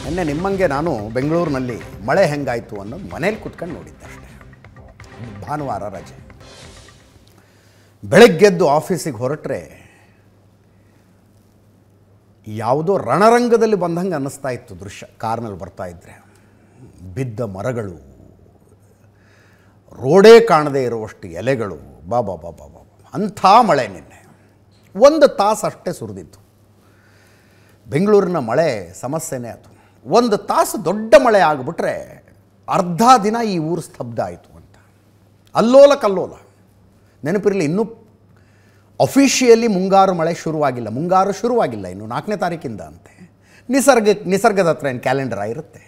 ನಿನ್ನೆ ನಿಮ್ಮಂಗೆ ನಾನು ಬೆಂಗಳೂರಿನಲ್ಲಿ ಮಳೆ ಹೆಂಗಾಯಿತು ಅನ್ನೋದು ಮನೇಲಿ ಕುತ್ಕೊಂಡು ನೋಡಿದ್ದೆ ಅಷ್ಟೇ ಭಾನುವಾರ ರಜೆ ಬೆಳಗ್ಗೆದ್ದು ಆಫೀಸಿಗೆ ಹೊರಟ್ರೆ ಯಾವುದೋ ರಣರಂಗದಲ್ಲಿ ಬಂದಂಗೆ ಅನ್ನಿಸ್ತಾ ಇತ್ತು ದೃಶ್ಯ ಕಾರ್ನಲ್ಲಿ ಬರ್ತಾ ಇದ್ದರೆ ಬಿದ್ದ ಮರಗಳು ರೋಡೇ ಕಾಣದೇ ಇರುವಷ್ಟು ಎಲೆಗಳು ಬಾ ಬಾ ಬಾ ಬಾ ಬಾ ಅಂಥ ಮಳೆ ನಿನ್ನೆ ಒಂದು ತಾಸು ಅಷ್ಟೇ ಸುರಿದಿತ್ತು ಬೆಂಗಳೂರಿನ ಮಳೆ ಸಮಸ್ಯೆನೇ ಅದು ಒಂದು ತಾಸು ದೊಡ್ಡ ಮಳೆ ಆಗಿಬಿಟ್ರೆ ಅರ್ಧ ದಿನ ಈ ಊರು ಸ್ತಬ್ಧ ಆಯಿತು ಅಂತ ಅಲ್ಲೋಲ ಕಲ್ಲೋಲ ನೆನಪಿರಲಿ ಇನ್ನೂ ಅಫಿಷಿಯಲಿ ಮುಂಗಾರು ಮಳೆ ಶುರುವಾಗಿಲ್ಲ ಮುಂಗಾರು ಶುರುವಾಗಿಲ್ಲ ಇನ್ನು ನಾಲ್ಕನೇ ತಾರೀಕಿಂದ ಅಂತೆ ನಿಸರ್ಗ ನಿಸರ್ಗದ ಹತ್ರ ಏನು ಕ್ಯಾಲೆಂಡರ್ ಇರುತ್ತೆ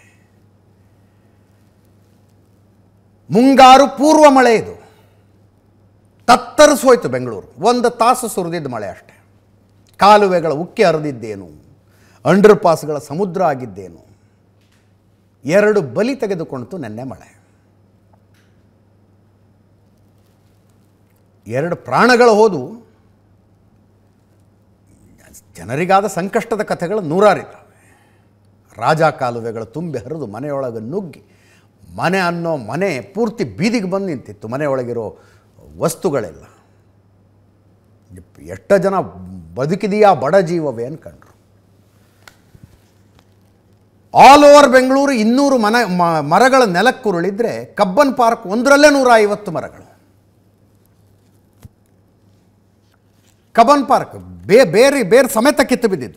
ಮುಂಗಾರು ಪೂರ್ವ ಮಳೆ ಇದು ತತ್ತರಿಸೋಯ್ತು ಬೆಂಗಳೂರು ಒಂದು ತಾಸು ಸುರಿದಿದ್ದ ಮಳೆ ಅಷ್ಟೆ ಕಾಲುವೆಗಳ ಉಕ್ಕಿ ಹರಿದಿದ್ದೇನು ಅಂಡರ್ ಪಾಸ್ಗಳ ಸಮುದ್ರ ಆಗಿದ್ದೇನು ಎರಡು ಬಲಿ ತೆಗೆದುಕೊಂಡಿತು ನೆನ್ನೆ ಮಳೆ ಎರಡು ಪ್ರಾಣಗಳು ಹೋದವು ಜನರಿಗಾದ ಸಂಕಷ್ಟದ ಕಥೆಗಳು ನೂರಾರಿದ್ದಾವೆ ರಾಜ ಕಾಲುವೆಗಳು ತುಂಬಿ ಹರಿದು ಮನೆಯೊಳಗೆ ನುಗ್ಗಿ ಮನೆ ಅನ್ನೋ ಮನೆ ಪೂರ್ತಿ ಬೀದಿಗೆ ಬಂದು ನಿಂತಿತ್ತು ಮನೆಯೊಳಗಿರೋ ವಸ್ತುಗಳೆಲ್ಲ ಎಷ್ಟು ಜನ ಬದುಕಿದೆಯಾ ಬಡ ಜೀವವೇ ಅನ್ಕೊಂಡ್ರು ಆಲ್ ಓವರ್ ಬೆಂಗಳೂರು ಇನ್ನೂರು ಮನೆ ಮ- ಮರಗಳ ನೆಲಕ್ಕುರುಳಿದ್ರೆ ಕಬ್ಬನ್ ಪಾರ್ಕ್ ಒಂದರಲ್ಲೇ ನೂರ ಐವತ್ತು ಮರಗಳು ಕಬ್ಬನ್ ಪಾರ್ಕ್ ಬೇ ಬೇರೆ ಬೇರೆ ಸಮೇತ ಕಿತ್ತು ಬಿದ್ದಿದ್ದು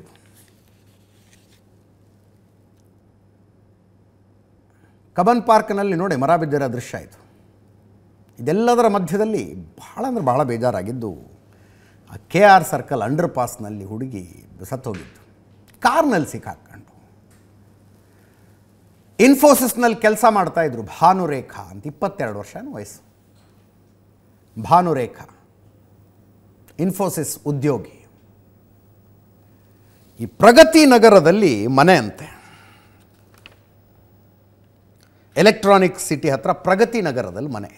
ಕಬ್ಬನ್ ಪಾರ್ಕ್ನಲ್ಲಿ ನೋಡಿ ಮರ ಬಿದ್ದಿರೋ ದೃಶ್ಯ ಇದು ಇದೆಲ್ಲದರ ಮಧ್ಯದಲ್ಲಿ ಭಾಳ ಅಂದ್ರೆ ಭಾಳ ಬೇಜಾರಾಗಿದ್ದು ಆ ಕೆ ಆರ್ ಸರ್ಕಲ್ ಅಂಡರ್ ಪಾಸ್ನಲ್ಲಿ ಹುಡುಗಿ ಸತ್ತೋಗಿದ್ದು ಕಾರ್ನಲ್ಲಿ ಸಿಕ್ಕಾಕೊಂಡು ಇನ್ಫೋಸಿಸ್ನಲ್ಲಿ ಕೆಲಸ ಮಾಡ್ತಾಯಿದ್ರು ಭಾನುರೇಖಾ ಅಂತ ಇಪ್ಪತ್ತೆರಡು ವರ್ಷ ವಯಸ್ಸು ಭಾನುರೇಖಾ ಇನ್ಫೋಸಿಸ್ ಉದ್ಯೋಗಿ ಈ ಪ್ರಗತಿ ನಗರದಲ್ಲಿ ಮನೆ ಅಂತೆ ಎಲೆಕ್ಟ್ರಾನಿಕ್ ಸಿಟಿ ಹತ್ರ ಪ್ರಗತಿ ನಗರದಲ್ಲಿ ಮನೆ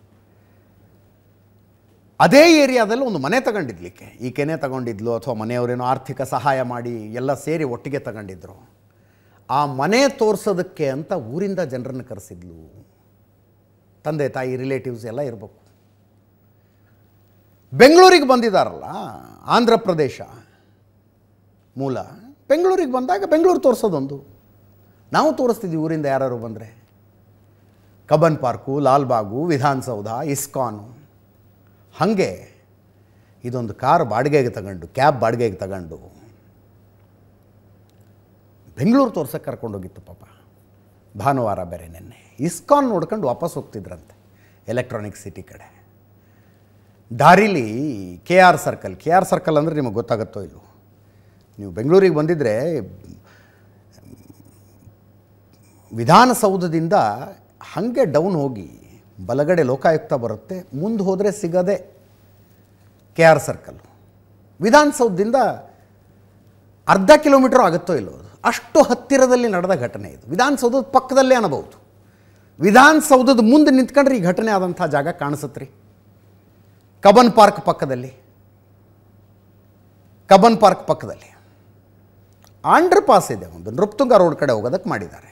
ಅದೇ ಏರಿಯಾದಲ್ಲಿ ಒಂದು ಮನೆ ತಗೊಂಡಿದ್ಲಿಕ್ಕೆ ಈಕೆನೇ ತಗೊಂಡಿದ್ಲು ಅಥವಾ ಮನೆಯವರೇನೋ ಆರ್ಥಿಕ ಸಹಾಯ ಮಾಡಿ ಎಲ್ಲ ಸೇರಿ ಒಟ್ಟಿಗೆ ತಗೊಂಡಿದ್ರು ಆ ಮನೆ ತೋರಿಸೋದಕ್ಕೆ ಅಂತ ಊರಿಂದ ಜನರನ್ನು ಕರೆಸಿದ್ಲು ತಂದೆ ತಾಯಿ ರಿಲೇಟಿವ್ಸ್ ಎಲ್ಲ ಇರಬೇಕು ಬೆಂಗಳೂರಿಗೆ ಬಂದಿದ್ದಾರಲ್ಲ ಆಂಧ್ರ ಪ್ರದೇಶ ಮೂಲ ಬೆಂಗಳೂರಿಗೆ ಬಂದಾಗ ಬೆಂಗಳೂರು ತೋರಿಸೋದೊಂದು ನಾವು ತೋರಿಸ್ತಿದ್ವಿ ಊರಿಂದ ಯಾರು ಬಂದರೆ Cubbon park Lalbagh Vidhana Soudha ISKCON ಹಾಗೆ ಇದೊಂದು ಕಾರ್ ಬಾಡಿಗೆಗೆ ತಗೊಂಡು ಕ್ಯಾಬ್ ಬಾಡಿಗೆಗೆ ತಗೊಂಡು ಬೆಂಗಳೂರು ತೋರ್ಸಕ್ಕೆ ಕರ್ಕೊಂಡೋಗಿತ್ತು ಪಾಪ ಭಾನುವಾರ ಬೇರೆ ನಿನ್ನೆ ಇಸ್ಕಾನ್ ನೋಡ್ಕೊಂಡು ವಾಪಸ್ ಹೋಗ್ತಿದ್ರಂತೆ ಎಲೆಕ್ಟ್ರಾನಿಕ್ ಸಿಟಿ ಕಡೆ ದಾರಿಲಿ K R circle K R circle ಅಂದರೆ ನಿಮಗೆ ಗೊತ್ತಾಗುತ್ತೋ ಇಲ್ಲೋ ನೀವು ಬೆಂಗಳೂರಿಗೆ ಬಂದಿದ್ದರೆ ವಿಧಾನಸೌಧದಿಂದ ಹಾಗೆ ಡೌನ್ ಹೋಗಿ ಬಲಗಡೆ ಲೋಕಾಯುಕ್ತ ಬರುತ್ತೆ ಮುಂದೆ ಹೋದರೆ ಸಿಗದೆ ಕೆ ಆರ್ ಸರ್ಕಲ್ ವಿಧಾನಸೌಧದಿಂದ ಅರ್ಧ ಕಿಲೋಮೀಟರ್ ಆಗುತ್ತೋ ಇಲ್ಲೋ ಅದು ಅಷ್ಟು ಹತ್ತಿರದಲ್ಲಿ ನಡೆದ ಘಟನೆ ಇದು ವಿಧಾನಸೌಧದ ಪಕ್ಕದಲ್ಲೇ ಅನ್ನಬಹುದು ವಿಧಾನಸೌಧದ ಮುಂದೆ ನಿಂತ್ಕೊಂಡ್ರೆ ಈ ಘಟನೆ ಆದಂಥ ಜಾಗ ಕಾಣಿಸುತ್ತೆ ರೀ ಕಬನ್ ಪಾರ್ಕ್ ಪಕ್ಕದಲ್ಲಿ ಕಬನ್ ಪಾರ್ಕ್ ಪಕ್ಕದಲ್ಲಿ ಆಂಡ್ರ್ ಪಾಸ್ ಇದೆ ಒಂದು ನೃಪ್ತುಂಗ ರೋಡ್ ಕಡೆ ಹೋಗೋದಕ್ಕೆ ಮಾಡಿದ್ದಾರೆ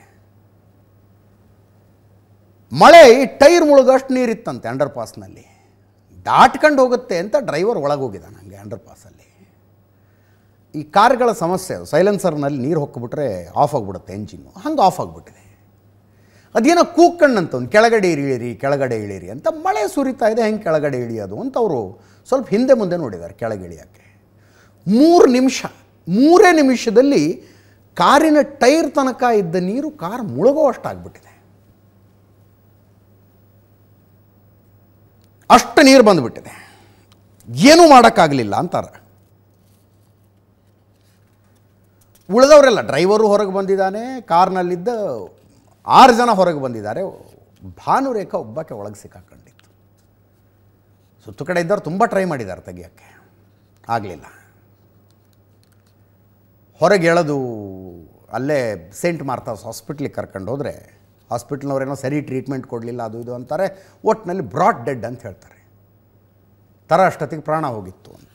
ಮಳೆ ಈ ಟೈರ್ ಮುಳುಗಷ್ಟು ನೀರಿತ್ತಂತೆ ಅಂಡರ್ ಪಾಸ್ನಲ್ಲಿ ದಾಟ್ಕೊಂಡು ಹೋಗುತ್ತೆ ಅಂತ ಡ್ರೈವರ್ ಒಳಗೆ ಹೋಗಿದ್ದಾನೆ ಹಂಗೆ ಅಂಡರ್ ಪಾಸಲ್ಲಿ ಈ ಕಾರ್ಗಳ ಸಮಸ್ಯೆ ಅದು ಸೈಲೆನ್ಸರ್ನಲ್ಲಿ ನೀರು ಹೊಕ್ಕಿಬಿಟ್ರೆ ಆಫ್ ಆಗಿಬಿಡುತ್ತೆ ಎಂಜಿನ್ನು ಹಂಗೆ ಆಫ್ ಆಗಿಬಿಟ್ಟಿದೆ ಅದೇನೋ ಕೂಕ್ಕಣ್ಣಂತ ಒಂದು ಕೆಳಗಡೆ ಇಳಿಯಿರಿ ಕೆಳಗಡೆ ಇಳಿಯಿರಿ ಅಂತ ಮಳೆ ಸುರಿತಾ ಇದೆ ಹೆಂಗೆ ಕೆಳಗಡೆ ಇಳಿಯೋದು ಅಂತ ಅವರು ಸ್ವಲ್ಪ ಹಿಂದೆ ಮುಂದೆ ನೋಡಿದ್ದಾರೆ ಕೆಳಗೆ ಇಳಿಯೋಕ್ಕೆ ಮೂರು ನಿಮಿಷ ಮೂರೇ ನಿಮಿಷದಲ್ಲಿ ಕಾರಿನ ಟೈರ್ ತನಕ ಇದ್ದ ನೀರು ಕಾರ್ ಮುಳುಗೋವಷ್ಟಾಗ್ಬಿಟ್ಟಿದೆ ಅಷ್ಟು ನೀರು ಬಂದುಬಿಟ್ಟಿದೆ ಏನೂ ಮಾಡೋಕ್ಕಾಗಲಿಲ್ಲ ಅಂತಾರೆ ಉಳಿದವರೆಲ್ಲ ಡ್ರೈವರು ಹೊರಗೆ ಬಂದಿದ್ದಾನೆ ಕಾರ್ನಲ್ಲಿದ್ದ ಆರು ಜನ ಹೊರಗೆ ಬಂದಿದ್ದಾರೆ ಭಾನುರೇಖಾ ಒಬ್ಬಕ್ಕೆ ಒಳಗೆ ಸಿಕ್ಕಾಕೊಂಡಿತ್ತು ಸುತ್ತು ಕಡೆ ಇದ್ದವ್ರು ತುಂಬ ಟ್ರೈ ಮಾಡಿದ್ದಾರೆ ತೆಗಿಯೋಕ್ಕೆ ಆಗಲಿಲ್ಲ ಹೊರಗೆ ಎಳೆದು ಅಲ್ಲೇ ಸೇಂಟ್ ಮಾರ್ತಾಸ್ ಹಾಸ್ಪಿಟ್ಲಿಗೆ ಕರ್ಕೊಂಡು ಹೋದರೆ ಹಾಸ್ಪಿಟ್ಲ್ನವ್ರೇನೋ ಸರಿ ಟ್ರೀಟ್ಮೆಂಟ್ ಕೊಡಲಿಲ್ಲ ಅದು ಇದು ಅಂತಾರೆ ಒಟ್ಟಿನಲ್ಲಿ ಬ್ರಾಡ್ ಡೆಡ್ ಅಂತ ಹೇಳ್ತಾರೆ ಥರ ಅಷ್ಟೊತ್ತಿಗೆ ಪ್ರಾಣ ಹೋಗಿತ್ತು ಅಂತ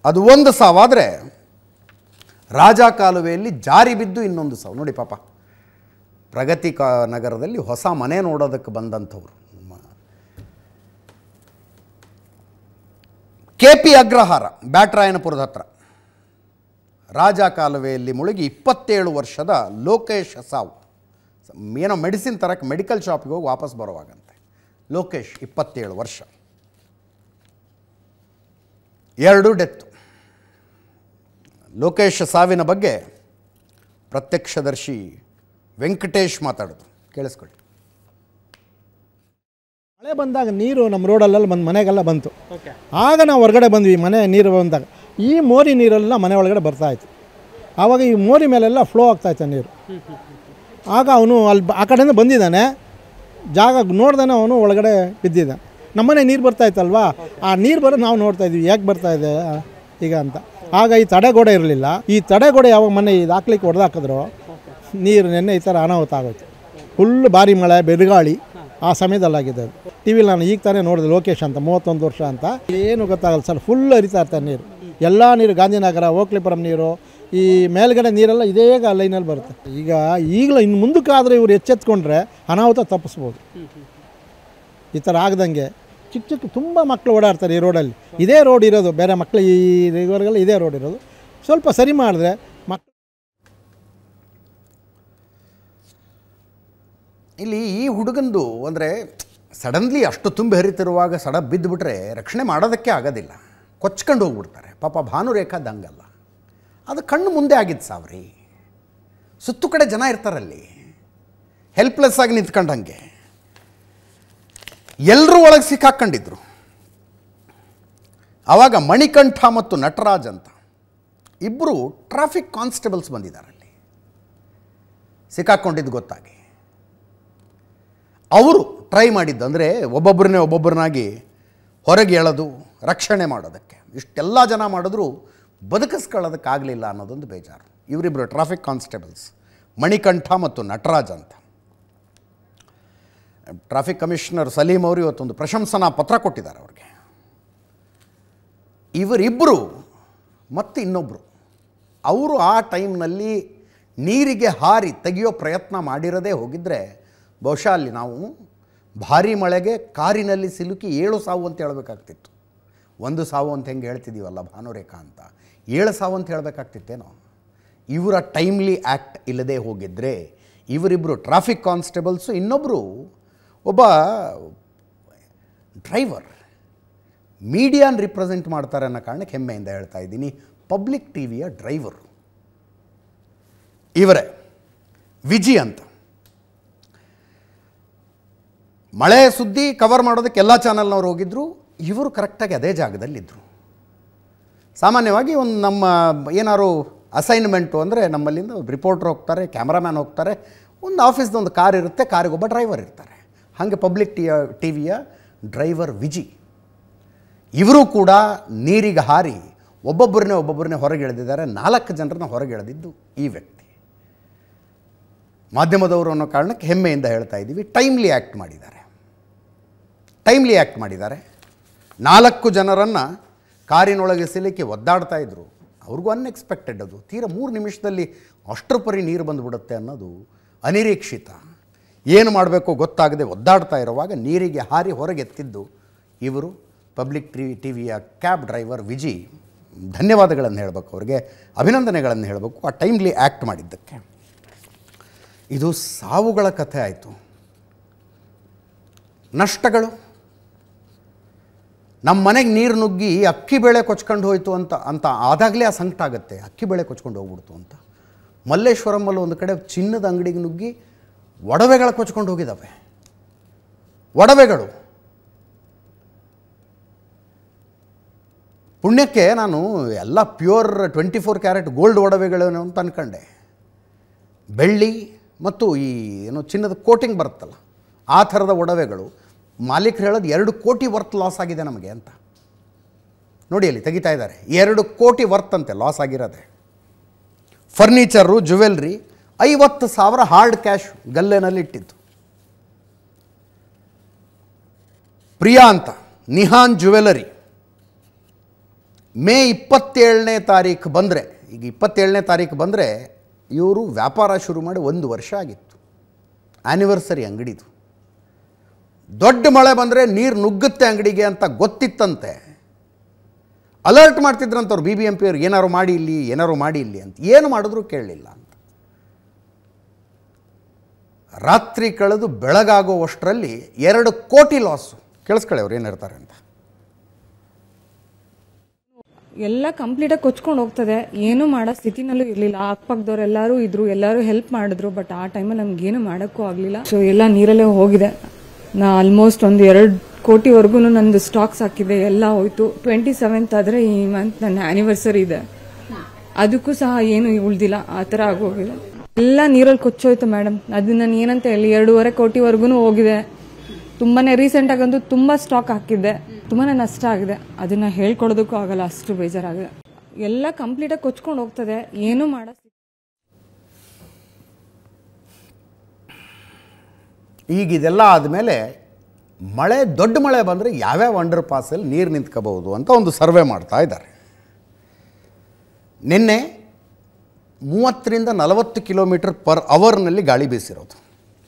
ಅದು ಒಂದು ಸಾವಾದರೆ ರಾಜ ಕಾಲುವೆಯಲ್ಲಿ ಜಾರಿ ಬಿದ್ದು ಇನ್ನೊಂದು ಸಾವು ನೋಡಿ ಪಾಪ ಪ್ರಗತಿ ಕ ನಗರದಲ್ಲಿ ಹೊಸ ಮನೆ ನೋಡೋದಕ್ಕೆ ಬಂದಂಥವ್ರು ಕೆ ಪಿ ಅಗ್ರಹಾರ ಬ್ಯಾಟ್ರಾಯನಪುರದ ಹತ್ರ ರಾಜ ಕಾಲುವೆಯಲ್ಲಿ ಮುಳುಗಿ ಇಪ್ಪತ್ತೇಳು ವರ್ಷದ ಲೋಕೇಶ್ ಸಾವು ಏನೋ ಮೆಡಿಸಿನ್ ತರಕ್ಕೆ ಮೆಡಿಕಲ್ ಶಾಪಿಗೆ ಹೋಗಿ ವಾಪಸ್ ಬರುವಾಗಂತೆ ಲೋಕೇಶ್ ಇಪ್ಪತ್ತೇಳು ವರ್ಷ ಎರಡು ಡೆತ್ತು ಲೋಕೇಶ್ ಸಾವಿನ ಬಗ್ಗೆ ಪ್ರತ್ಯಕ್ಷದರ್ಶಿ ವೆಂಕಟೇಶ್ ಮಾತಾಡೋದು ಕೇಳಿಸ್ಕೊಳ್ಳಿ ಮಳೆ ಬಂದಾಗ ನೀರು ನಮ್ಮ ರೋಡಲ್ಲೆಲ್ಲ ಬಂದು ಮನೆಗೆಲ್ಲ ಬಂತು ಆಗ ನಾವು ಹೊರಗಡೆ ಬಂದ್ವಿ ಮನೆ ನೀರು ಬಂದಾಗ ಈ ಮೋರಿ ನೀರೆಲ್ಲ ಮನೆ ಒಳಗಡೆ ಬರ್ತಾ ಇತ್ತು ಆವಾಗ ಈ ಮೋರಿ ಮೇಲೆಲ್ಲ ಫ್ಲೋ ಆಗ್ತಾ ಇತ್ತು ನೀರು ಆಗ ಅವನು ಅಲ್ಲಿ ಬ- ಆ ಕಡೆಯಿಂದ ಬಂದಿದ್ದಾನೆ ಜಾಗ ನೋಡ್ದಾನೆ ಅವನು ಒಳಗಡೆ ಬಿದ್ದಿದ್ದ ನಮ್ಮನೆ ನೀರು ಬರ್ತಾ ಇತ್ತಲ್ವಾ ಆ ನೀರು ಬರೋದು ನಾವು ನೋಡ್ತಾ ಇದ್ವಿ ಯಾಕೆ ಬರ್ತಾ ಇದೆ ಆ, ಈಗ ಅಂತ ಆಗ ಈ ತಡೆಗೋಡೆ ಇರಲಿಲ್ಲ ಈ ತಡೆಗೋಡೆ ಯಾವಾಗ ಮನೆ ಇದು ಹಾಕ್ಲಿಕ್ಕೆ ಹೊಡೆದಾಕಿದ್ರು ನೀರು ನೆನ್ನೆ ಈ ಥರ ಅನಾಹುತ ಆಗೋಯ್ತು ಫುಲ್ ಭಾರಿ ಮಳೆ ಬೆದಗಾಳಿ ಆ ಸಮಯದಲ್ಲಾಗಿದೆ ಅದು ಟಿ ವಿಲಿ ನಾನು ಈಗ ತಾನೇ ನೋಡಿದೆ ಲೋಕೇಶ್ ಅಂತ ಮೂವತ್ತೊಂದು ವರ್ಷ ಅಂತ ಏನು ಗೊತ್ತಾಗಲ್ಲ ಸರ್ ಫುಲ್ ಹರಿತಾ ಇರ್ತಾರೆ ನೀರು ಎಲ್ಲ ನೀರು ಗಾಂಧಿನಗರ ಓಕ್ಲಿಪುರಂ ನೀರು ಈ ಮೇಲ್ಗಡೆ ನೀರೆಲ್ಲ ಇದೇ ಲೈನಲ್ಲಿ ಬರುತ್ತೆ ಈಗ ಈಗಲೂ ಇನ್ನು ಮುಂದಕ್ಕಾದರೆ ಇವ್ರು ಎಚ್ಚೆತ್ಕೊಂಡ್ರೆ ಅನಾಹುತ ತಪ್ಪಿಸ್ಬೋದು ಈ ಥರ ಆಗ್ದಂಗೆ ಚಿಕ್ಕ ಚಿಕ್ಕ ತುಂಬ ಮಕ್ಕಳು ಓಡಾಡ್ತಾರೆ ಈ ರೋಡಲ್ಲಿ ಇದೇ ರೋಡ್ ಇರೋದು ಬೇರೆ ಮಕ್ಕಳು ಈ ಇವರಿಗೆಲ್ಲ ಇದೇ ರೋಡ್ ಇರೋದು ಸ್ವಲ್ಪ ಸರಿ ಮಾಡಿದ್ರೆ ಮಕ್ ಇಲ್ಲಿ ಈ ಹುಡುಗಂದು ಅಂದರೆ ಸಡನ್ಲಿ ಅಷ್ಟು ತುಂಬಿ ಹರಿತಿರುವಾಗ ಸಡ ಬಿದ್ದುಬಿಟ್ರೆ ರಕ್ಷಣೆ ಮಾಡೋದಕ್ಕೆ ಆಗೋದಿಲ್ಲ ಕೊಚ್ಕೊಂಡು ಹೋಗ್ಬಿಡ್ತಾರೆ ಪಾಪ ಭಾನುರೇಖಾ ದಂಗಲ್ಲ ಅದು ಕಣ್ಣು ಮುಂದೆ ಆಗಿದ್ದು ಸಾವ್ರಿ ಸುತ್ತು ಕಡೆ ಜನ ಇರ್ತಾರಲ್ಲಿ ಹೆಲ್ಪ್ಲೆಸ್ ಆಗಿ ನಿಂತ್ಕೊಂಡಂಗೆ ಎಲ್ಲರೂ ಒಳಗೆ ಸಿಕ್ಕಾಕೊಂಡಿದ್ರು ಆವಾಗ ಮಣಿಕಂಠ ಮತ್ತು ನಟರಾಜ್ ಅಂತ ಇಬ್ಬರು ಟ್ರಾಫಿಕ್ ಕಾನ್ಸ್ಟೇಬಲ್ಸ್ ಬಂದಿದ್ದಾರಲ್ಲಿ ಸಿಕ್ಕಾಕೊಂಡಿದ್ದು ಗೊತ್ತಾಗಿ ಅವರು ಟ್ರೈ ಮಾಡಿದ್ದು ಅಂದರೆ ಒಬ್ಬೊಬ್ಬರನ್ನೇ ಒಬ್ಬೊಬ್ಬರನ್ನಾಗಿ ಹೊರಗೆ ಎಳೆದು ರಕ್ಷಣೆ ಮಾಡೋದಕ್ಕೆ ಇಷ್ಟೆಲ್ಲ ಜನ ಮಾಡಿದ್ರು ಬದುಕಿಸ್ಕೊಳ್ಳೋದಕ್ಕಾಗಲಿಲ್ಲ ಅನ್ನೋದೊಂದು ಬೇಜಾರು ಇವರಿಬ್ಬರು ಟ್ರಾಫಿಕ್ ಕಾನ್ಸ್ಟೇಬಲ್ಸ್ ಮಣಿಕಂಠ ಮತ್ತು ನಟರಾಜ್ ಅಂತ ಟ್ರಾಫಿಕ್ ಕಮಿಷನರ್ ಸಲೀಂ ಅವರು ಇವತ್ತೊಂದು ಪ್ರಶಂಸನಾ ಪತ್ರ ಕೊಟ್ಟಿದ್ದಾರೆ ಅವ್ರಿಗೆ ಇವರಿಬ್ಬರು ಮತ್ತು ಇನ್ನೊಬ್ಬರು ಅವರು ಆ ಟೈಮ್ನಲ್ಲಿ ನೀರಿಗೆ ಹಾರಿ ತೆಗೆಯೋ ಪ್ರಯತ್ನ ಮಾಡಿರದೇ ಹೋಗಿದ್ದರೆ ಬಹುಶಃ ಅಲ್ಲಿ ನಾವು ಭಾರಿ ಮಳೆಗೆ ಕಾರಿನಲ್ಲಿ ಸಿಲುಕಿ ಏಳು ಸಾವು ಅಂತ ಹೇಳಬೇಕಾಗ್ತಿತ್ತು ಒಂದು ಸಾವು ಅಂತ ಹೆಂಗೆ ಹೇಳ್ತಿದ್ದೀವಲ್ಲ ಭಾನುರೇಖಾ ಅಂತ ಏಳು ಸಾವು ಅಂತ ಹೇಳಬೇಕಾಗ್ತಿತ್ತೇನೋ ಇವರ ಟೈಮ್ಲಿ ಆ್ಯಕ್ಟ್ ಇಲ್ಲದೆ ಹೋಗಿದ್ದರೆ ಇವರಿಬ್ಬರು ಟ್ರಾಫಿಕ್ ಕಾನ್ಸ್ಟೇಬಲ್ಸು ಇನ್ನೊಬ್ಬರು ಒಬ್ಬ ಡ್ರೈವರ್ ಮೀಡಿಯಾನ್ ರಿಪ್ರೆಸೆಂಟ್ ಮಾಡ್ತಾರೆ ಅನ್ನೋ ಕಾರಣಕ್ಕೆ ಹೆಮ್ಮೆಯಿಂದ ಹೇಳ್ತಾ ಇದ್ದೀನಿ ಪಬ್ಲಿಕ್ ಟಿ ವಿಯ ಡ್ರೈವರು ಇವರೇ ವಿಜಿ ಅಂತ ಮಳೆ ಸುದ್ದಿ ಕವರ್ ಮಾಡೋದಕ್ಕೆ ಎಲ್ಲ ಚಾನಲ್ನವ್ರು ಹೋಗಿದ್ದರು ಇವರು ಕರೆಕ್ಟಾಗಿ ಅದೇ ಜಾಗದಲ್ಲಿದ್ದರು ಸಾಮಾನ್ಯವಾಗಿ ಒಂದು ನಮ್ಮ ಏನಾದ್ರು ಅಸೈನ್ಮೆಂಟು ಅಂದರೆ ನಮ್ಮಲ್ಲಿಂದ ರಿಪೋರ್ಟ್ರ್ ಹೋಗ್ತಾರೆ ಕ್ಯಾಮ್ರಾಮ್ಯಾನ್ ಹೋಗ್ತಾರೆ ಒಂದು ಆಫೀಸ್ದು ಒಂದು ಕಾರ್ ಇರುತ್ತೆ ಕಾರಿಗೆ ಒಬ್ಬ ಡ್ರೈವರ್ ಇರ್ತಾರೆ ಹಾಗೆ ಪಬ್ಲಿಕ್ ಟಿಯ ಟಿ ವಿಯ ಡ್ರೈವರ್ ವಿಜಿ ಇವರು ಕೂಡ ನೀರಿಗೆ ಹಾರಿ ಒಬ್ಬೊಬ್ಬರನ್ನೇ ಒಬ್ಬೊಬ್ಬರನ್ನೇ ಹೊರಗೆ ಎಳೆದಿದ್ದಾರೆ ನಾಲ್ಕು ಜನರನ್ನ ಹೊರಗೆ ಎಳೆದಿದ್ದು ಈ ವ್ಯಕ್ತಿ ಮಾಧ್ಯಮದವರು ಅನ್ನೋ ಕಾರಣಕ್ಕೆ ಹೆಮ್ಮೆಯಿಂದ ಹೇಳ್ತಾ ಇದ್ದೀವಿ ಟೈಮ್ಲಿ ಆ್ಯಕ್ಟ್ ಮಾಡಿದ್ದಾರೆ ಟೈಮ್ಲಿ ಆ್ಯಕ್ಟ್ ಮಾಡಿದ್ದಾರೆ ನಾಲ್ಕು ಜನರನ್ನು ಕಾರಿನೊಳಗೆ ಸಿಲುಕಿ ಒದ್ದಾಡ್ತಾ ಇದ್ರು ಅವ್ರಿಗೂ ಅನ್ಎಕ್ಸ್ಪೆಕ್ಟೆಡ್ ಅದು ತೀರ ಮೂರು ನಿಮಿಷದಲ್ಲಿ ಅಷ್ಟರ ಪರಿ ನೀರು ಬಂದುಬಿಡುತ್ತೆ ಅನ್ನೋದು ಅನಿರೀಕ್ಷಿತ ಏನು ಮಾಡಬೇಕು ಗೊತ್ತಾಗದೆ ಒದ್ದಾಡ್ತಾ ಇರುವಾಗ ನೀರಿಗೆ ಹಾರಿ ಹೊರಗೆತ್ತಿದ್ದು ಇವರು ಪಬ್ಲಿಕ್ ಟಿ ಟಿ ವಿಯ ಕ್ಯಾಬ್ ಡ್ರೈವರ್ ವಿಜಿ ಧನ್ಯವಾದಗಳನ್ನು ಹೇಳಬೇಕು ಅವ್ರಿಗೆ ಅಭಿನಂದನೆಗಳನ್ನು ಹೇಳಬೇಕು ಆ ಟೈಮ್ಲಿ ಆ್ಯಕ್ಟ್ ಮಾಡಿದ್ದಕ್ಕೆ ಇದು ಸಾವುಗಳ ಕಥೆ ಆಯಿತು ನಷ್ಟಗಳು ನಮ್ಮ ಮನೆಗೆ ನೀರು ನುಗ್ಗಿ ಅಕ್ಕಿ ಬೇಳೆ ಕೊಚ್ಕೊಂಡು ಹೋಯಿತು ಅಂತ ಅಂತ ಆದಾಗಲೇ ಆ ಸಂಕಟ ಆಗುತ್ತೆ ಅಕ್ಕಿ ಬೇಳೆ ಕೊಚ್ಕೊಂಡು ಹೋಗ್ಬಿಡ್ತು ಅಂತ ಮಲ್ಲೇಶ್ವರಮಲ್ಲಿ ಒಂದು ಕಡೆ ಚಿನ್ನದ ಅಂಗಡಿಗೆ ನುಗ್ಗಿ ಒಡವೆಗಳು ಕೊಚ್ಕೊಂಡು ಹೋಗಿದ್ದಾವೆ ಒಡವೆಗಳು ಪುಣ್ಯಕ್ಕೆ ನಾನು ಎಲ್ಲ pure twenty four carat gold ಒಡವೆಗಳೇನು ಅಂತ ಅಂದ್ಕೊಂಡೆ ಬೆಳ್ಳಿ ಮತ್ತು ಈ ಏನು ಚಿನ್ನದ ಕೋಟಿಂಗ್ ಬರುತ್ತಲ್ಲ ಆ ಥರದ ಒಡವೆಗಳು ಮಾಲೀಕರು ಹೇಳೋದು ಎರಡು ಕೋಟಿ ವರ್ತ್ ಲಾಸ್ ಆಗಿದೆ ನಮಗೆ ಅಂತ ನೋಡಿ ಅಲ್ಲಿ ತೆಗಿತಾ ಇದ್ದಾರೆ ಎರಡು ಕೋಟಿ ವರ್ತ್ ಅಂತೆ ಲಾಸ್ ಆಗಿರೋದೆ ಫರ್ನಿಚರು ಜುವೆಲ್ರಿ ಐವತ್ತು ಸಾವಿರ ಹಾರ್ಡ್ ಕ್ಯಾಶ್ ಗಲ್ಲೆನಲ್ಲಿ ಇಟ್ಟಿದ್ದು ಪ್ರಿಯಾ ಅಂತ ನಿಹಾನ್ ಜುವೆಲರಿ ಮೇ ಇಪ್ಪತ್ತೇಳನೇ ತಾರೀಕು ಬಂದರೆ ಈಗ ಇಪ್ಪತ್ತೇಳನೇ ತಾರೀಕು ಬಂದರೆ ಇವರು ವ್ಯಾಪಾರ ಶುರು ಮಾಡಿ ಒಂದು ವರ್ಷ ಆಗಿತ್ತು ಆ್ಯನಿವರ್ಸರಿ ಅಂಗಡಿದು ದೊಡ್ಡ ಮಳೆ ಬಂದರೆ ನೀರು ನುಗ್ಗುತ್ತೆ ಅಂಗಡಿಗೆ ಅಂತ ಗೊತ್ತಿತ್ತಂತೆ ಅಲರ್ಟ್ ಮಾಡ್ತಿದ್ರಂತವ್ರು ಬಿ ಬಿ ಎಂ ಪಿಯವ್ರು ಏನಾರು ಮಾಡಿ ಇಲ್ಲಿ ಏನಾರು ಮಾಡಿ ಇಲ್ಲಿ ಅಂತ ಏನು ಮಾಡಿದ್ರು ಕೇಳಲಿಲ್ಲ ಅಂತ ರಾತ್ರಿ ಕಳೆದು ಬೆಳಗಾಗುವಷ್ಟರಲ್ಲಿ ಎರಡು ಕೋಟಿ ಲಾಸು ಕೇಳಿಸ್ಕೊಳ್ಳಿ ಅವ್ರು ಏನು ಹೇಳ್ತಾರೆ ಅಂತ ಎಲ್ಲ ಕಂಪ್ಲೀಟಾಗಿ ಕೊಚ್ಕೊಂಡು ಹೋಗ್ತದೆ ಏನು ಮಾಡೋ ಸ್ಥಿತಿನಲ್ಲೂ ಇರಲಿಲ್ಲ ಅಕ್ಕಪಕ್ಕದವ್ರು ಎಲ್ಲರೂ ಇದ್ರು ಎಲ್ಲರೂ ಹೆಲ್ಪ್ ಮಾಡಿದ್ರು ಬಟ್ ಆ ಟೈಮಲ್ಲಿ ನಮ್ಗೇನು ಮಾಡೋಕ್ಕೂ ಆಗಲಿಲ್ಲ ಸೊ ಎಲ್ಲ ನೀರಲ್ಲೇ ಹೋಗಿದೆ ನಾ ಆಲ್ಮೋಸ್ಟ್ ಒಂದು ಎರಡು ಕೋಟಿವರೆಗೂ ನಂದು ಸ್ಟಾಕ್ಸ್ ಹಾಕಿದೆ ಎಲ್ಲ ಹೋಯ್ತು ಟ್ವೆಂಟಿ ಸೆವೆಂತ್ ಆದರೆ ಈ ಮಂತ್ ನನ್ನ ಆ್ಯನಿವರ್ಸರಿ ಇದೆ ಅದಕ್ಕೂ ಸಹ ಏನು ಉಳ್ದಿಲ್ಲ ಆ ಥರ ಆಗೋಗಿದೆ ಎಲ್ಲ ನೀರಲ್ಲಿ ಕೊಚ್ಚೋಯ್ತು ಮೇಡಮ್ ಅದು ನಾನು ಏನಂತ ಹೇಳಿ ಎರಡೂವರೆ ಕೋಟಿವರೆಗೂ ಹೋಗಿದೆ ತುಂಬಾನೇ ರೀಸೆಂಟ್ ಆಗಂತೂ ತುಂಬಾ ಸ್ಟಾಕ್ ಹಾಕಿದ್ದೆ ತುಂಬಾನೇ ನಷ್ಟ ಆಗಿದೆ ಅದನ್ನ ಹೇಳ್ಕೊಡೋದಕ್ಕೂ ಆಗಲ್ಲ ಅಷ್ಟು ಬೇಜಾರಾಗಿದೆ ಎಲ್ಲ ಕಂಪ್ಲೀಟಾಗಿ ಕೊಚ್ಕೊಂಡು ಹೋಗ್ತದೆ ಏನು ಮಾಡೋ ಈಗ ಇದೆಲ್ಲ ಆದಮೇಲೆ ಮಳೆ ದೊಡ್ಡ ಮಳೆ ಬಂದರೆ ಯಾವ್ಯಾವ ಅಂಡರ್ ಪಾಸಲ್ಲಿ ನೀರು ನಿಂತ್ಕೋಬಹುದು ಅಂತ ಒಂದು ಸರ್ವೆ ಮಾಡ್ತಾ ಇದ್ದಾರೆ ನಿನ್ನೆ ಮೂವತ್ತರಿಂದ ನಲವತ್ತು ಕಿಲೋಮೀಟರ್ ಪರ್ ಅವರ್ನಲ್ಲಿ ಗಾಳಿ ಬೀಸಿರೋದು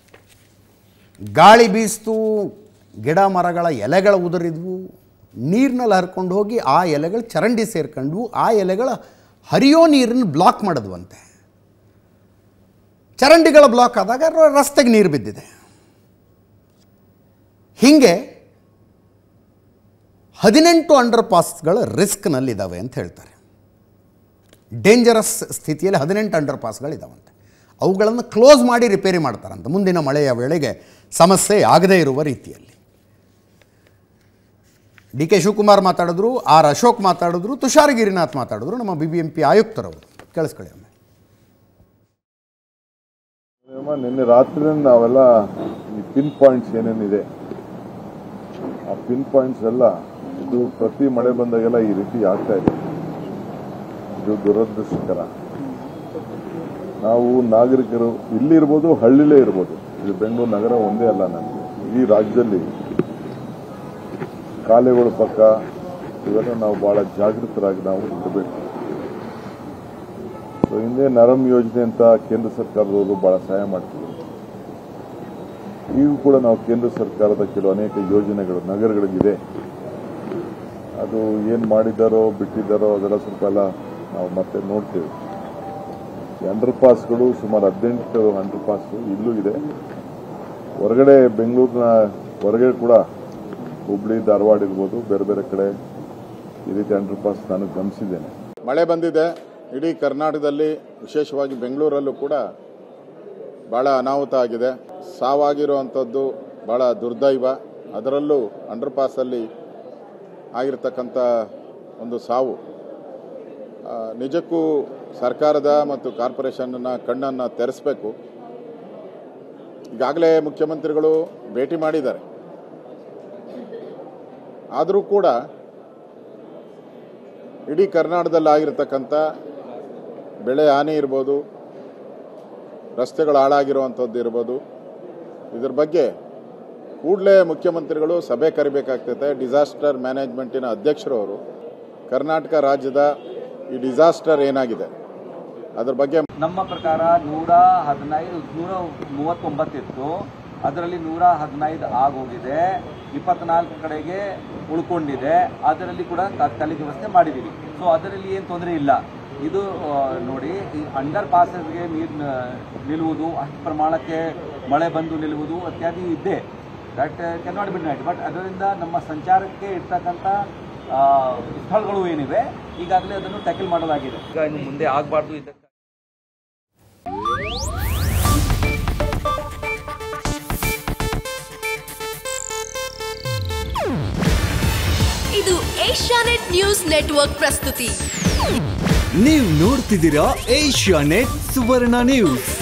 ಗಾಳಿ ಬೀಸ್ತು ಗಿಡ ಮರಗಳ ಎಲೆಗಳ ಉದುರಿದ್ವು ನೀರಿನಲ್ಲಿ ಹರ್ಕೊಂಡು ಹೋಗಿ ಆ ಎಲೆಗಳು ಚರಂಡಿ ಸೇರ್ಕೊಂಡ್ವು ಆ ಎಲೆಗಳ ಹರಿಯೋ ನೀರನ್ನು ಬ್ಲಾಕ್ ಮಾಡಿದ್ವಂತೆ ಚರಂಡಿಗಳ ಬ್ಲಾಕ್ ಆದಾಗ ರ- ರಸ್ತೆಗೆ ನೀರು ಬಿದ್ದಿದೆ ಹೀಗೆ ಹದಿನೆಂಟು ಅಂಡರ್ ಪಾಸ್ಗಳ ರಿಸ್ಕ್ನಲ್ಲಿದ್ದಾವೆ ಅಂತ ಹೇಳ್ತಾರೆ ಡೇಂಜರಸ್ ಸ್ಥಿತಿಯಲ್ಲಿ ಹದಿನೆಂಟು ಅಂಡರ್ ಪಾಸ್ಗಳಿದ್ದಾವಂತೆ ಅವುಗಳನ್ನು ಕ್ಲೋಸ್ ಮಾಡಿ ರಿಪೇರಿ ಮಾಡ್ತಾರಂತೆ ಮುಂದಿನ ಮಳೆಯ ವೇಳೆಗೆ ಸಮಸ್ಯೆ ಆಗದೇ ಇರುವ ರೀತಿಯಲ್ಲಿ ಡಿ ಕೆ ಶಿವಕುಮಾರ್ ಮಾತಾಡಿದ್ರು ಆರ್ ಅಶೋಕ್ ಮಾತಾಡಿದ್ರು ತುಷಾರ್ ಗಿರಿನಾಥ್ ಮಾತಾಡಿದ್ರು ನಮ್ಮ ಬಿ ಬಿ ಎಂ ಪಿ ಆಯುಕ್ತರವರು ಕೇಳಿಸ್ಕೊಳ್ಳಿ ಒಮ್ಮೆ ಅಮ್ಮ, ನಿನ್ನೆ ರಾತ್ರಿ ನಾವೆಲ್ಲ ಈ ಪಿನ್ ಪಾಯಿಂಟ್ಸ್ ಏನೇನಿದೆ ಆ ಪಿನ್ ಪಾಯಿಂಟ್ಸ್ ಎಲ್ಲ ಇದು ಪ್ರತಿ ಮಳೆ ಬಂದಾಗೆಲ್ಲ ಈ ರೀತಿ ಆಗ್ತಾ ಇದೆ ಇದು ದುರದೃಷ್ಟಕರ ನಾವು ನಾಗರಿಕರು ಇಲ್ಲಿರ್ಬೋದು ಹಳ್ಳಿಲೇ ಇರ್ಬೋದು ಇದು ಬೆಂಗಳೂರು ನಗರ ಒಂದೇ ಅಲ್ಲ ನಮಗೆ ಇಡೀ ರಾಜ್ಯದಲ್ಲಿ ಕಾಲೆಗಳ ಪಕ್ಕ ಇವೆಲ್ಲ ನಾವು ಬಹಳ ಜಾಗೃತರಾಗಿ ನಾವು ಇರಬೇಕು ಸೊ ಹಿಂದೆ ನರಮ್ ಯೋಜನೆ ಅಂತ ಕೇಂದ್ರ ಸರ್ಕಾರದವರು ಬಹಳ ಸಹಾಯ ಮಾಡ್ತಿದ್ರು ಈಗ ಕೂಡ ನಾವು ಕೇಂದ್ರ ಸರ್ಕಾರದ ಕೆಲವು ಅನೇಕ ಯೋಜನೆಗಳು ನಗರಗಳಿಗಿದೆ ಅದು ಏನು ಮಾಡಿದ್ದಾರೋ ಬಿಟ್ಟಿದ್ದಾರೋ ಅದೆಲ್ಲ ಸ್ವಲ್ಪ ಎಲ್ಲ ನಾವು ಮತ್ತೆ ನೋಡ್ತೇವೆ ಈ ಅಂಡರ್ ಪಾಸ್ಗಳು ಸುಮಾರು ಹದಿನೆಂಟು ಅಂಡರ್ ಪಾಸ್ ಇಲ್ಲೂ ಇದೆ ಹೊರಗಡೆ ಬೆಂಗಳೂರಿನ ಹೊರಗಡೆ ಕೂಡ ಹುಬ್ಳಿ ಧಾರವಾಡ ಇರ್ಬೋದು ಬೇರೆ ಬೇರೆ ಕಡೆ ಈ ರೀತಿ ಅಂಡರ್ ಪಾಸ್ ನಾನು ಗಮನಿಸಿದ್ದೇನೆ ಮಳೆ ಬಂದಿದೆ ಇಡೀ ಕರ್ನಾಟಕದಲ್ಲಿ ವಿಶೇಷವಾಗಿ ಬೆಂಗಳೂರಲ್ಲೂ ಕೂಡ ಬಹಳ ಅನಾಹುತ ಆಗಿದೆ ಸಾವಾಗಿರುವಂಥದ್ದು ಬಹಳ ದುರ್ದೈವ ಅದರಲ್ಲೂ ಅಂಡರ್ ಪಾಸಲ್ಲಿ ಆಗಿರ್ತಕ್ಕಂಥ ಒಂದು ಸಾವು ಆ, ನಿಜಕ್ಕೂ ಸರ್ಕಾರದ ಮತ್ತು ಕಾರ್ಪೊರೇಷನ್ನ ಕಣ್ಣನ್ನು ತೆರೆಸಬೇಕು ಈಗಾಗಲೇ ಮುಖ್ಯಮಂತ್ರಿಗಳು ಭೇಟಿ ಮಾಡಿದ್ದಾರೆ ಆದರೂ ಕೂಡ ಇಡೀ ಕರ್ನಾಟಕದಲ್ಲಿ ಆಗಿರತಕ್ಕಂಥ ಬೆಳೆ ಹಾನಿ ಇರ್ಬೋದು ರಸ್ತೆಗಳು ಹಾಳಾಗಿರುವಂಥದ್ದು ಇರ್ಬೋದು ಇದ್ರ ಬಗ್ಗೆ ಕೂಡಲೇ ಮುಖ್ಯಮಂತ್ರಿಗಳು ಸಭೆ ಕರಿಬೇಕಾಗ್ತೈತೆ ಡಿಸಾಸ್ಟರ್ ಮ್ಯಾನೇಜ್ಮೆಂಟಿನ ಅಧ್ಯಕ್ಷರು ಅವರು ಕರ್ನಾಟಕ ರಾಜ್ಯದ ಈ ಡಿಸಾಸ್ಟರ್ ಏನಾಗಿದೆ ಅದ್ರ ಬಗ್ಗೆ ನಮ್ಮ ಪ್ರಕಾರ ನೂರ ಹದಿನೈದು ನೂರ ಮೂವತ್ತೊಂಬತ್ತಿತ್ತು ಅದರಲ್ಲಿ ನೂರ ಹದಿನೈದು ಆಗೋಗಿದೆ ಇಪ್ಪತ್ನಾಲ್ಕು ಕಡೆಗೆ ಉಳ್ಕೊಂಡಿದೆ ಅದರಲ್ಲಿ ಕೂಡ ತಾತ್ಕಾಲಿಕ ವ್ಯವಸ್ಥೆ ಮಾಡಿದ್ದೀವಿ ಸೊ ಅದರಲ್ಲಿ ಏನು ತೊಂದರೆ ಇಲ್ಲ ಇದು ಆ, ನೋಡಿ ಈ ಅಂಡರ್ ಪಾಸಸ್ಗೆ ನೀರು ನಿಲ್ಲುವುದು ಅಷ್ಟು ಪ್ರಮಾಣಕ್ಕೆ ಮಳೆ ಬಂದು ನಿಲ್ಲುವುದು ಇತ್ಯಾದಿ ಇದ್ದೇ that cannot be denied but ಅದರಿಂದ ನಮ್ಮ ಸಂಚಾರಕ್ಕೆ ಇರ್ತಕ್ಕಂಥ ಆ, ಸ್ಥಳಗಳು ಏನಿವೆ ಈಗಾಗಲೇ ಅದನ್ನು ಟ್ಯಾಕಲ್ ಮಾಡಲಾಗಿದೆ ಈಗ ಇನ್ನು ಮುಂದೆ ಆಗಬಾರ್ದು ಇದಕ್ಕೆ ಇದು ಏಷ್ಯಾನೆಟ್ ನ್ಯೂಸ್ ನೆಟ್ವರ್ಕ್ ಪ್ರಸ್ತುತಿ ನೀವು ನೋಡ್ತಿದ್ದೀರಾ ಏಷ್ಯಾ ನೆಟ್ ಸುವರ್ಣ ನ್ಯೂಸ್